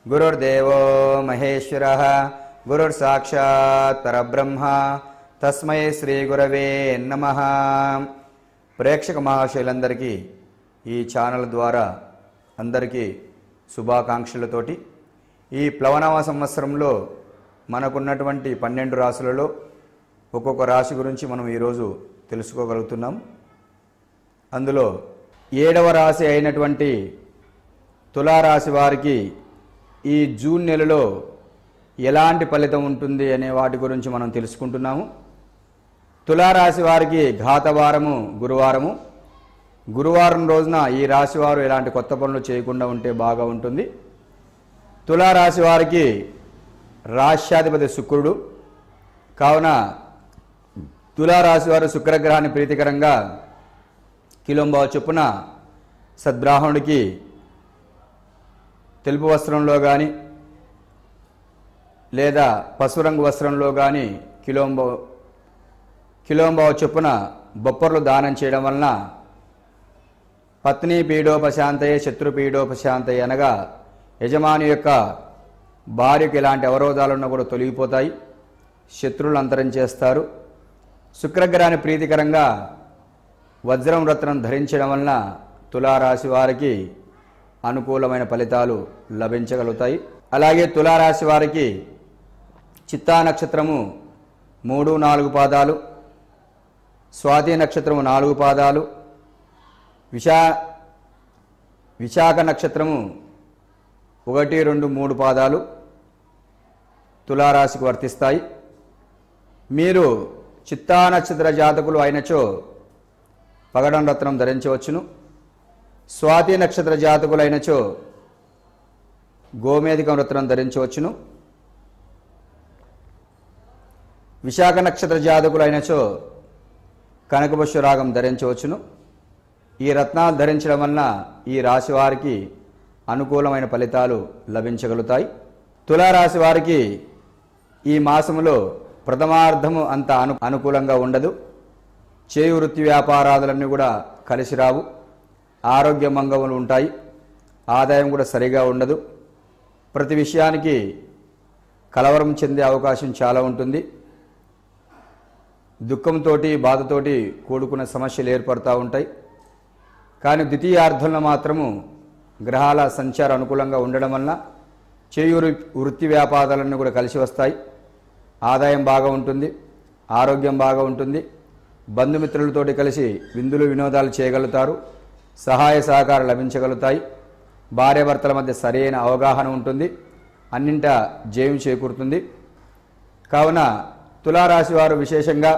గురుర్దేవో మహేశ్వర గురుర్సాక్షాత్ పరబ్రహ్మ తస్మై శ్రీ గురవే నమ ప్రేక్షక మహాశయులందరికీ ఈ ఛానల్ ద్వారా అందరికీ శుభాకాంక్షలతోటి ఈ ప్లవనవ సంవత్సరంలో మనకున్నటువంటి పన్నెండు రాశులలో ఒక్కొక్క రాశి గురించి మనం ఈరోజు తెలుసుకోగలుగుతున్నాం అందులో ఏడవ రాశి అయినటువంటి తులారాశి వారికి ఈ జూన్ నెలలో ఎలాంటి ఫలితం ఉంటుంది అనే వాటి గురించి మనం తెలుసుకుంటున్నాము తులారాశి వారికి ఘాతవారము గురువారము గురువారం రోజున ఈ రాశి వారు ఎలాంటి కొత్త పనులు చేయకుండా ఉంటే బాగా ఉంటుంది తులారాశి వారికి రాష్ట్రాధిపతి శుక్రుడు కావున తులారాశి వారు శుక్రగ్రహాన్ని ప్రీతికరంగా కిలోంబావ చొప్పున సద్బ్రాహ్మణుడికి తెలుపు వస్త్రంలో కానీ లేదా పసుపు రంగు వస్త్రంలో కానీ కిలోంబావ కిలోంబావ చొప్పున బొప్పర్లు దానం చేయడం వలన పత్ని పీడోపశాంతయే శత్రు పీడోపశాంతయ్య అనగా యజమాని యొక్క భార్యకు ఎలాంటి అవరోధాలున్నా కూడా తొలగిపోతాయి శత్రువులు అంతరించేస్తారు శుక్రగ్రహాన్ని ప్రీతికరంగా వజ్రం రత్నం ధరించడం వలన తులారాశి వారికి అనుకూలమైన ఫలితాలు లభించగలుగుతాయి అలాగే తులారాశి వారికి చిత్తా నక్షత్రము మూడు నాలుగు పాదాలు స్వాతి నక్షత్రము నాలుగు పాదాలు విశా విశాఖ నక్షత్రము ఒకటి రెండు మూడు పాదాలు తులారాశికి వర్తిస్తాయి మీరు చిత్తా నక్షత్ర జాతకులు అయినచో పగడం రత్నం ధరించవచ్చును స్వాతి నక్షత్ర జాతకులైనచో గోమేధికం రత్నం ధరించవచ్చును విశాఖ నక్షత్ర జాతకులైనచో కనకపుష్య రాగం ధరించవచ్చును ఈ రత్నాలు ధరించడం వలన ఈ రాశి వారికి అనుకూలమైన ఫలితాలు లభించగలుగుతాయి తులారాశి వారికి ఈ మాసములో ప్రథమార్థము అంత అను అనుకూలంగా ఉండదు చేయి వృత్తి వ్యాపారాదులన్నీ కూడా కలిసి రావు ఆరోగ్య మంగములు ఉంటాయి ఆదాయం కూడా సరిగా ఉండదు ప్రతి విషయానికి కలవరం చెందే అవకాశం చాలా ఉంటుంది దుఃఖంతోటి బాధతోటి కూడుకున్న సమస్యలు ఏర్పడుతూ ఉంటాయి కానీ ద్వితీయార్థంలో మాత్రము గ్రహాల సంచారం అనుకూలంగా ఉండడం వలన చేయూరు వృత్తి వ్యాపారాలన్నీ కూడా కలిసి వస్తాయి ఆదాయం బాగా ఉంటుంది ఆరోగ్యం బాగా ఉంటుంది బంధుమిత్రులతోటి కలిసి విందులు వినోదాలు చేయగలుగుతారు సహాయ సహకారం లభించగలుగుతాయి భార్యాభర్తల మధ్య సరైన అవగాహన ఉంటుంది అన్నింట జయం చేకూరుతుంది కావున తులారాశి వారు విశేషంగా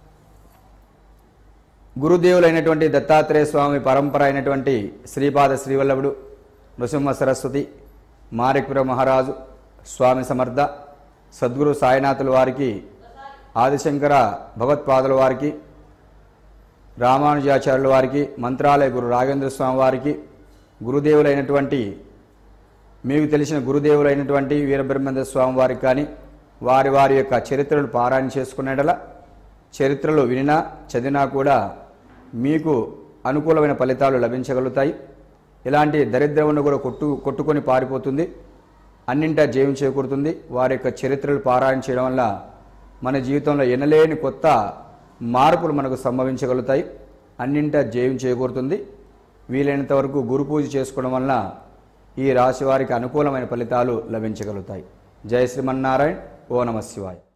గురుదేవులైనటువంటి దత్తాత్రేయ స్వామి పరంపర అయినటువంటి శ్రీపాద శ్రీవల్లభుడు నృసింహ సరస్వతి మారిక్పుర మహారాజు స్వామి సమర్థ సద్గురు సాయినాథుల వారికి ఆదిశంకర భగవత్పాదుల వారికి రామానుజాచార్యుల వారికి మంత్రాలయ గురు రాఘవేంద్ర స్వామి వారికి గురుదేవులైనటువంటి మీకు తెలిసిన గురుదేవులైనటువంటి వీరబ్రహ్మేంద్ర స్వామి వారికి కానీ వారి వారి యొక్క చరిత్రలు పారాయణ చేసుకునేటలా చరిత్రలు వినినా చదివినా కూడా మీకు అనుకూలమైన ఫలితాలు లభించగలుగుతాయి ఇలాంటి దరిద్రమును కూడా కొట్టు కొట్టుకొని పారిపోతుంది అన్నింటా జయం చేకూరుతుంది వారి యొక్క చరిత్రలు పారాయణ చేయడం వల్ల మన జీవితంలో ఎనలేని కొత్త మార్పులు మనకు సంభవించగలుగుతాయి అన్నింటా జయం చేకూరుతుంది వీలైనంత వరకు గురు పూజ చేసుకోవడం వలన ఈ రాశి వారికి అనుకూలమైన ఫలితాలు లభించగలుగుతాయి జయ శ్రీమన్నారాయణ ఓ నమ శివాయ